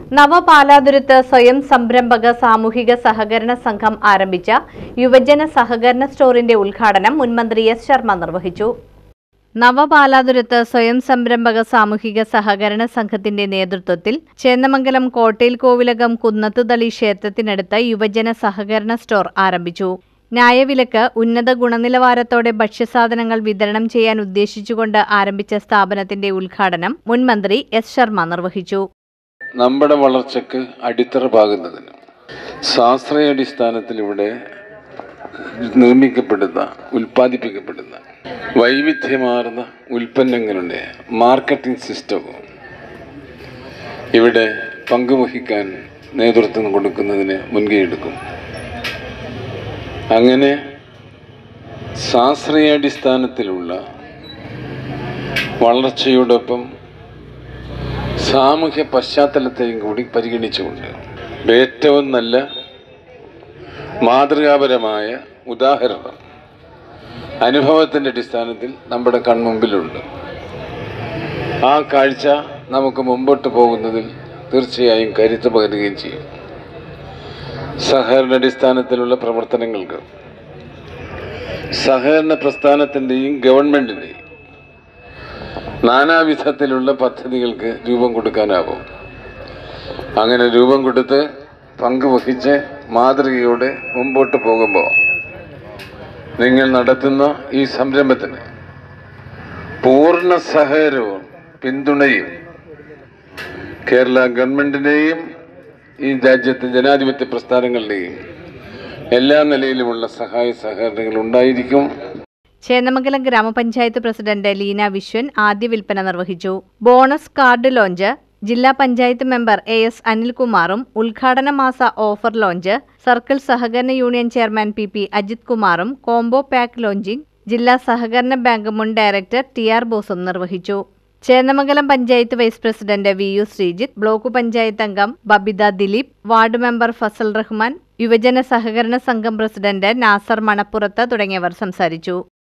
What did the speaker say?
നവപാലാതുരത്ത് സ്വയം സംരംഭക സാമൂഹിക സഹകരണ സംഘം ആരംഭിച്ച യുവജന സഹകരണ സ്റ്റോറിന്റെ ഉദ്ഘാടനം മുൻമന്ത്രി എസ് ശർമ്മ നിർവഹിച്ചു നവപാലാതുരത്ത് സ്വയം സംരംഭക സാമൂഹിക സഹകരണ സംഘത്തിന്റെ നേതൃത്വത്തിൽ ചേന്നമംഗലം കോട്ടയിൽ കോവിലകം കുന്നത്തുതളി ക്ഷേത്രത്തിനടുത്ത് യുവജന സഹകരണ സ്റ്റോർ ആരംഭിച്ചു ന്യായവിലക്ക് ഉന്നത ഗുണനിലവാരത്തോടെ ഭക്ഷ്യസാധനങ്ങൾ വിതരണം ചെയ്യാൻ ഉദ്ദേശിച്ചുകൊണ്ട് ആരംഭിച്ച സ്ഥാപനത്തിന്റെ ഉദ്ഘാടനം മുൻമന്ത്രി എസ് ശർമ്മ നിർവഹിച്ചു നമ്മുടെ വളർച്ചയ്ക്ക് അടിത്തറ പാകുന്നതിന് ശാസ്ത്രീയാടിസ്ഥാനത്തിൽ ഇവിടെ നിർമ്മിക്കപ്പെടുന്ന ഉൽപ്പാദിപ്പിക്കപ്പെടുന്ന വൈവിധ്യമാർന്ന ഉൽപ്പന്നങ്ങളുടെ മാർക്കറ്റിംഗ് സിസ്റ്റവും ഇവിടെ പങ്കുവഹിക്കാൻ നേതൃത്വം കൊടുക്കുന്നതിന് മുൻകൈയെടുക്കും അങ്ങനെ ശാസ്ത്രീയാടിസ്ഥാനത്തിലുള്ള വളർച്ചയോടൊപ്പം സാമൂഹ്യ പശ്ചാത്തലത്തെയും കൂടി പരിഗണിച്ചുകൊണ്ട് ഏറ്റവും നല്ല മാതൃകാപരമായ ഉദാഹരണം അനുഭവത്തിൻ്റെ അടിസ്ഥാനത്തിൽ നമ്മുടെ കൺമുമ്പിലുണ്ട് ആ കാഴ്ച നമുക്ക് മുമ്പോട്ട് പോകുന്നതിൽ തീർച്ചയായും കരുത്ത് പകരുകയും ചെയ്യും സഹകരണ അടിസ്ഥാനത്തിലുള്ള പ്രവർത്തനങ്ങൾക്ക് സഹകരണ പ്രസ്ഥാനത്തിൻ്റെയും ഗവൺമെൻറ്റിൻ്റെയും നാനാവിധത്തിലുള്ള പദ്ധതികൾക്ക് രൂപം കൊടുക്കാനാവും അങ്ങനെ രൂപം കൊടുത്ത് പങ്കുവഹിച്ച് മാതൃകയോടെ മുമ്പോട്ട് പോകുമ്പോൾ നിങ്ങൾ നടത്തുന്ന ഈ സംരംഭത്തിന് പൂർണ്ണ സഹകരവും പിന്തുണയും കേരള ഗവൺമെന്റിന്റെയും ഈ രാജ്യത്തെ ജനാധിപത്യ പ്രസ്ഥാനങ്ങളുടെയും എല്ലാ നിലയിലുമുള്ള സഹായ സഹകരണങ്ങൾ ഉണ്ടായിരിക്കും ചേന്നമംഗലം ഗ്രാമപഞ്ചായത്ത് പ്രസിഡന്റ് ലീന വിശ്വൻ ആദ്യ വിൽപ്പന നിർവഹിച്ചു ബോണസ് കാർഡ് ലോഞ്ച് ജില്ലാ പഞ്ചായത്ത് മെമ്പർ എ എസ് അനിൽകുമാറും ഉദ്ഘാടന മാസ ഓഫർ ലോഞ്ച് സർക്കിൾ സഹകരണ union chairman P P Ajith കുമാറും കോംബോ പാക്ക് ലോഞ്ചിംഗ് ജില്ലാ സഹകരണ ബാങ്ക് മുൻ ഡയറക്ടർ ടി ആർ ബോസും നിർവഹിച്ചു Chennamangalam panchayat vice president V U Sreejith block panchayat അംഗം ബബിത ദിലീപ് വാർഡ് മെമ്പർ ഫസൽ റഹ്മാൻ യുവജന സഹകരണ സംഘം പ്രസിഡന്റ് നാസർ മണപ്പുറത്ത് തുടങ്ങിയവർ സംസാരിച്ചു